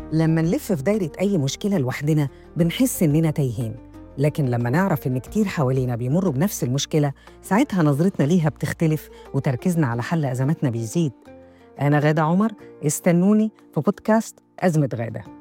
لما نلف في دايرة أي مشكلة لوحدنا بنحس إننا تايهين لكن لما نعرف إن كتير حوالينا بيمروا بنفس المشكلة ساعتها نظرتنا ليها بتختلف وتركيزنا على حل أزماتنا بيزيد أنا غادة عمر استنوني في بودكاست أزمة غادة